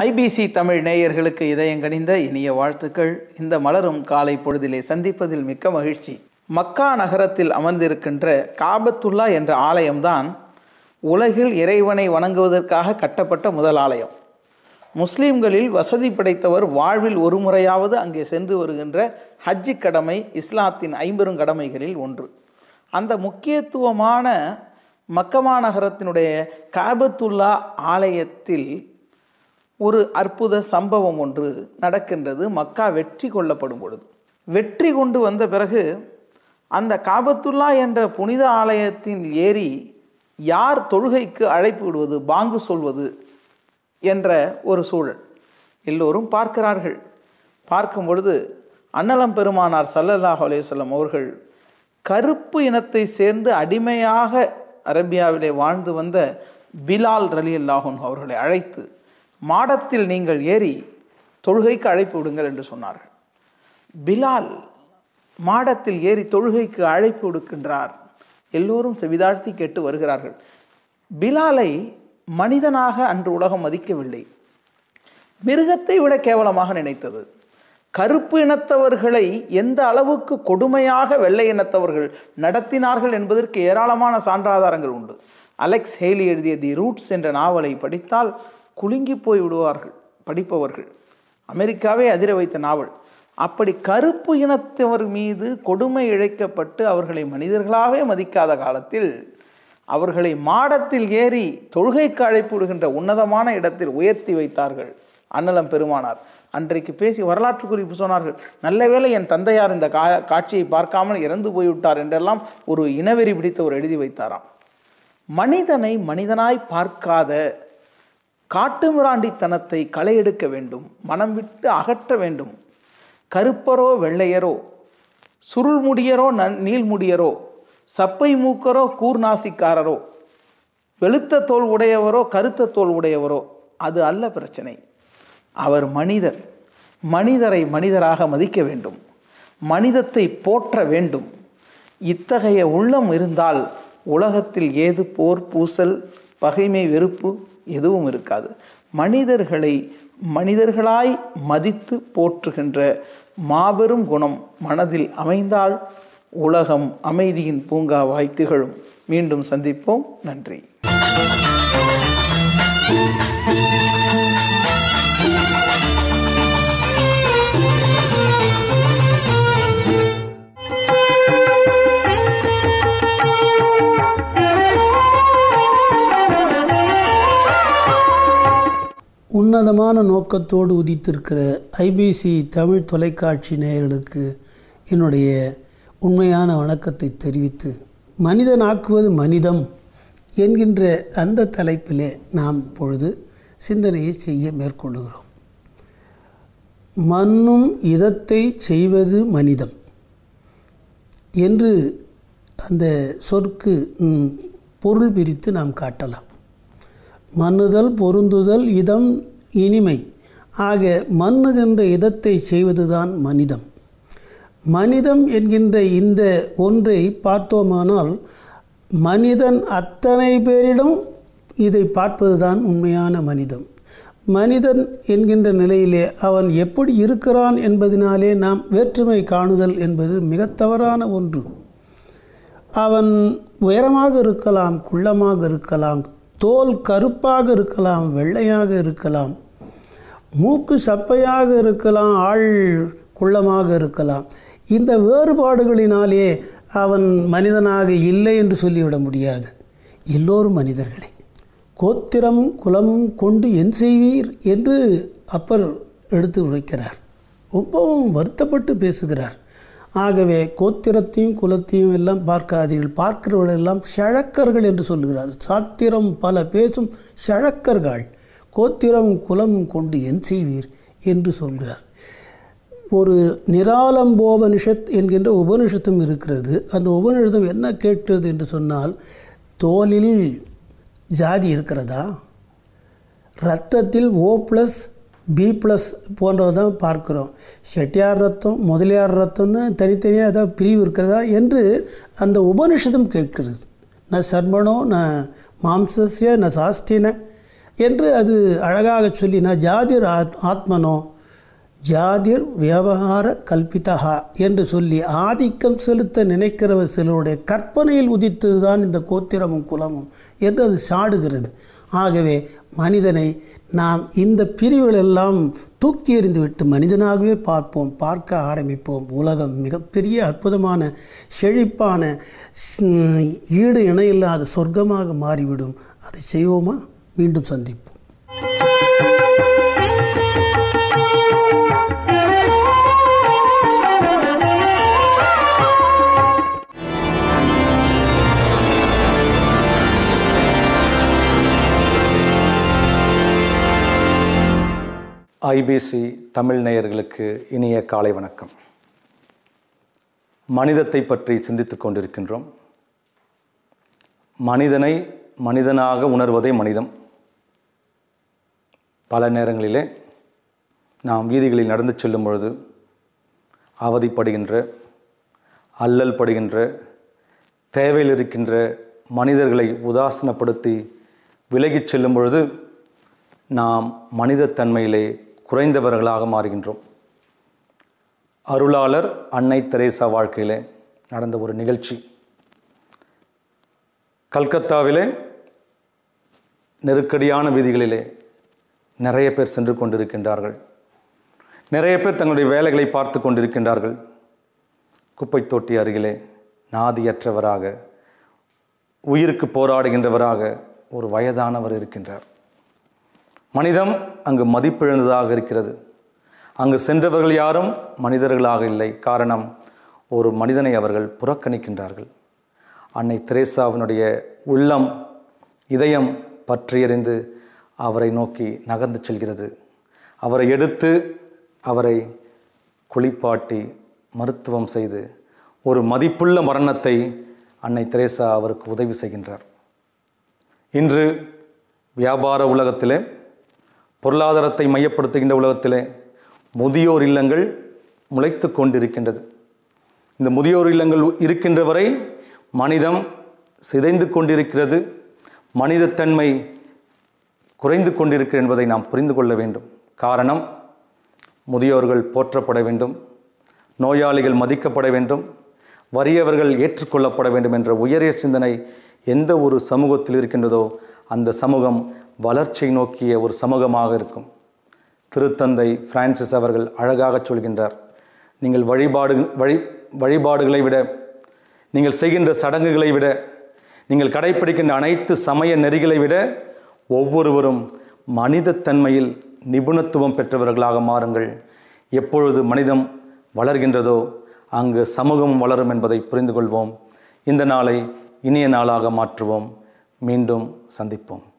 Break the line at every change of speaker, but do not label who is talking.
IBC Tamil நேயர்களுக்கு இதயங்கனிந்த இனிய வாழ்த்துக்கள் இந்த மலரும் காலை பொழுதிலே சந்திப்பதில் மிக்க மகிழ்ச்சி மக்கா நகரத்தில் அமர்ந்திருக்கின்ற காபத்துல்லா என்ற ஆலயம்தான் உலகில் இறைவனை வணங்குவதற்காக கட்டப்பட்ட முதல் ஆலயம் முஸ்லீம்களில் வசதி படைத்தவர் வாழ்வில் ஒரு முறையாவது அங்கே சென்று வருகின்ற ஹஜ்ஜி கடமை இஸ்லாத்தின் ஐம்பெரும் கடமைகளில் ஒன்று அந்த முக்கியத்துவமான மக்கமா நகரத்தினுடைய காபத்துல்லா ஆலயத்தில் ஒரு அற்புத சம்பவம் ஒன்று நடக்கின்றது மக்கா வெற்றி கொள்ளப்படும் பொழுது வெற்றி கொண்டு வந்த பிறகு அந்த காபத்துல்லா என்ற புனித ஆலயத்தின் ஏறி யார் தொழுகைக்கு அழைப்பு விடுவது பாங்கு சொல்வது என்ற ஒரு சூழல் எல்லோரும் பார்க்கிறார்கள் பார்க்கும் பொழுது அன்னலம் பெருமானார் சல்லல்லாஹ் அலையம் அவர்கள் கருப்பு இனத்தை சேர்ந்து அடிமையாக அரேபியாவிலே வாழ்ந்து வந்த பிலால் ரலி அல்லாஹூன் அவர்களை அழைத்து மாடத்தில் நீங்கள் ஏறி தொழுகைக்கு அழைப்பு விடுங்கள் என்று சொன்னார்கள் பிலால் மாடத்தில் ஏறி தொழுகைக்கு அழைப்பு விடுக்கின்றார் எல்லோரும் செவிதாழ்த்தி கேட்டு வருகிறார்கள் பிலாலை மனிதனாக அன்று உலகம் மதிக்கவில்லை மிருகத்தை விட கேவலமாக நினைத்தது கருப்பு இனத்தவர்களை எந்த அளவுக்கு கொடுமையாக வெள்ளை இனத்தவர்கள் நடத்தினார்கள் என்பதற்கு ஏராளமான சான்றாதாரங்கள் உண்டு அலெக்ஸ் ஹெய்லி எழுதிய தி ரூட்ஸ் என்ற நாவலை படித்தால் குலுங்கி போய் விடுவார்கள் படிப்பவர்கள் அமெரிக்காவே அதிர வைத்த நாவல் அப்படி கருப்பு இனத்தவர் மீது கொடுமை இழைக்கப்பட்டு அவர்களை மனிதர்களாகவே மதிக்காத காலத்தில் அவர்களை மாடத்தில் ஏறி தொழுகைக்கு அழைப்பு விடுகின்ற உன்னதமான இடத்தில் உயர்த்தி வைத்தார்கள் அன்னலம் பெருமானார் அன்றைக்கு பேசி வரலாற்று குறிப்பு சொன்னார்கள் நல்ல வேளை என் தந்தையார் இந்த கா காட்சியை பார்க்காமல் இறந்து போய்விட்டார் என்றெல்லாம் ஒரு இனவெறி பிடித்தவர் எழுதி வைத்தாராம் மனிதனை மனிதனாய் பார்க்காத காட்டுமிராண்டித்தனத்தை களை எடுக்க வேண்டும் மனம் விட்டு அகற்ற வேண்டும் கருப்பரோ வெள்ளையரோ சுருள் முடியரோ நன் நீள்முடியரோ சப்பை மூக்கரோ கூர்நாசிக்காரரோ வெளுத்த தோல் உடையவரோ கருத்த தோல் உடையவரோ அது அல்ல பிரச்சனை அவர் மனிதர் மனிதரை மனிதராக மதிக்க வேண்டும் மனிதத்தை போற்ற வேண்டும் இத்தகைய உள்ளம் இருந்தால் உலகத்தில் ஏது போர் பூசல் பகைமை வெறுப்பு எதுவும் இருக்காது மனிதர்களை மனிதர்களாய் மதித்து போற்றுகின்ற மாபெரும் குணம் மனதில் அமைந்தால் உலகம் அமைதியின் பூங்காவாய் திகழும் மீண்டும் சந்திப்போம் நன்றி
உன்னதமான நோக்கத்தோடு உதித்திருக்கிற ஐபிசி தமிழ் தொலைக்காட்சி நேயர்களுக்கு என்னுடைய உண்மையான வணக்கத்தை தெரிவித்து மனிதனாக்குவது மனிதம் என்கின்ற அந்த தலைப்பிலே நாம் பொழுது சிந்தனையை செய்ய மேற்கொள்ளுகிறோம் மண்ணும் இதத்தை செய்வது மனிதம் என்று அந்த சொற்கு ம், பொருள் பிரித்து நாம் காட்டலாம் மன்னுதல் பொருந்துதல் இதம் இனிமை ஆக மன்னுகின்ற இதத்தை செய்வதுதான் மனிதம் மனிதம் என்கின்ற இந்த ஒன்றை பார்த்தோமானால் மனிதன் அத்தனை பேரிடம் இதை பார்ப்பதுதான் உண்மையான மனிதம் மனிதன் என்கின்ற நிலையிலே அவன் எப்படி இருக்கிறான் என்பதனாலே நாம் வேற்றுமை காணுதல் என்பது மிக தவறான ஒன்று அவன் உயரமாக இருக்கலாம் குள்ளமாக இருக்கலாம் தோல் கருப்பாக இருக்கலாம் வெள்ளையாக இருக்கலாம் மூக்கு சப்பையாக இருக்கலாம் ஆள் குள்ளமாக இருக்கலாம் இந்த வேறுபாடுகளினாலே அவன் மனிதனாக இல்லை என்று சொல்லிவிட முடியாது எல்லோரும் மனிதர்களே கோத்திரம் குலமும் கொண்டு என் செய்வீர் என்று அப்பர் எடுத்து உரைக்கிறார் ரொம்பவும் வருத்தப்பட்டு பேசுகிறார் ஆகவே கோத்திரத்தையும் குலத்தையும் எல்லாம் பார்க்காதீர்கள் பார்க்கிறவர்கள் எல்லாம் ஷழக்கர்கள் என்று சொல்லுகிறார் சாத்திரம் பல பேசும் ஷழக்கர்கள் கோத்திரம் குலம் கொண்டு என் செய்வீர் என்று சொல்கிறார் ஒரு நிராலம்போபனிஷத் என்கின்ற உபனிஷத்தும் இருக்கிறது அந்த உபனிஷத்தம் என்ன கேட்கிறது என்று சொன்னால் தோலில் ஜாதி இருக்கிறதா ரத்தத்தில் ஓ ப்ளஸ் பி ப்ளஸ் போன்றதை தான் பார்க்குறோம் செட்டியார் ரத்தம் முதலியார் ரத்தம்னு தனித்தனியாக ஏதாவது பிரிவு இருக்கிறதா என்று அந்த உபனிஷதம் கேட்கிறது ந சர்மணோ ந மாம்சஸ்ய ந சாஸ்தின என்று அது அழகாக சொல்லினா ஜாதிர் ஆத் ஆத்மனோ ஜாதிர் வியவகார கல்பிதகா என்று சொல்லி ஆதிக்கம் செலுத்த நினைக்கிறவர் சிலருடைய கற்பனையில் உதித்தது தான் இந்த கோத்திரமும் குலமும் என்று அது சாடுகிறது ஆகவே மனிதனை நாம் இந்த பிரிவுகளெல்லாம் தூக்கி எறிந்துவிட்டு மனிதனாகவே பார்ப்போம் பார்க்க ஆரம்பிப்போம் உலகம் மிகப்பெரிய அற்புதமான செழிப்பான ஸ்- ஈடு இணையில்லாத சொர்க்கமாக மாறிவிடும் அதை செய்வோமா மீண்டும் சந்திப்போம்
ஐபிசி தமிழ் நேயர்களுக்கு இனிய காலை வணக்கம் மனிதத்தை பற்றி சிந்தித்துக் கொண்டிருக்கின்றோம் மனிதனை மனிதனாக உணர்வதே மனிதம் பல நேரங்களிலே நாம் வீதிகளில் நடந்து செல்லும் பொழுது அவதிப்படுகின்ற அல்லல் படுகின்ற தேவையில் இருக்கின்ற மனிதர்களை உதாசீனப்படுத்தி விலகிச் செல்லும் பொழுது நாம் மனிதத்தன்மையிலே குறைந்தவர்களாக மாறுகின்றோம் அருளாளர் அன்னை தெரேசா வாழ்க்கையிலே நடந்த ஒரு நிகழ்ச்சி கல்கத்தாவிலே நெருக்கடியான வீதிகளிலே நிறைய பேர் சென்று கொண்டிருக்கின்றார்கள் நிறைய பேர் தங்களுடைய வேலைகளை பார்த்து கொண்டிருக்கின்றார்கள் குப்பை தொட்டி அருகிலே நாதியற்றவராக உயிருக்கு போராடுகின்றவராக ஒரு வயதானவர் இருக்கின்றார் மனிதம் அங்கு மதிப்பிழந்ததாக இருக்கிறது அங்கு சென்றவர்கள் யாரும் மனிதர்களாக இல்லை காரணம் ஒரு மனிதனை அவர்கள் புறக்கணிக்கின்றார்கள் அன்னை தெரேசாவினுடைய உள்ளம் இதயம் பற்றியறிந்து அவரை நோக்கி நகர்ந்து செல்கிறது அவரை எடுத்து அவரை குளிப்பாட்டி மருத்துவம் செய்து ஒரு மதிப்புள்ள மரணத்தை அன்னை தெரேசா அவருக்கு உதவி செய்கின்றார் இன்று வியாபார உலகத்திலே பொருளாதாரத்தை மையப்படுத்துகின்ற உலகத்திலே முதியோர் இல்லங்கள் முளைத்து கொண்டிருக்கின்றது இந்த முதியோர் இல்லங்கள் இருக்கின்ற வரை மனிதம் சிதைந்து கொண்டிருக்கிறது மனிதத்தன்மை குறைந்து கொண்டிருக்கிறது என்பதை நாம் புரிந்து கொள்ள வேண்டும் காரணம் முதியோர்கள் போற்றப்பட வேண்டும் நோயாளிகள் மதிக்கப்பட வேண்டும் வறியவர்கள் ஏற்றுக்கொள்ளப்பட வேண்டும் என்ற உயரிய சிந்தனை எந்த ஒரு சமூகத்தில் இருக்கின்றதோ அந்த சமூகம் வளர்ச்சியை நோக்கிய ஒரு சமூகமாக இருக்கும் திருத்தந்தை பிரான்சிஸ் அவர்கள் அழகாக சொல்கின்றார் நீங்கள் வழிபாடு வழி வழிபாடுகளை விட நீங்கள் செய்கின்ற சடங்குகளை விட நீங்கள் கடைப்பிடிக்கின்ற அனைத்து சமய நெறிகளை விட ஒவ்வொருவரும் மனிதத்தன்மையில் நிபுணத்துவம் பெற்றவர்களாக மாறுங்கள் எப்பொழுது மனிதம் வளர்கின்றதோ அங்கு சமூகம் வளரும் என்பதை புரிந்து கொள்வோம் இந்த நாளை இனிய நாளாக மாற்றுவோம் மீண்டும் சந்திப்போம்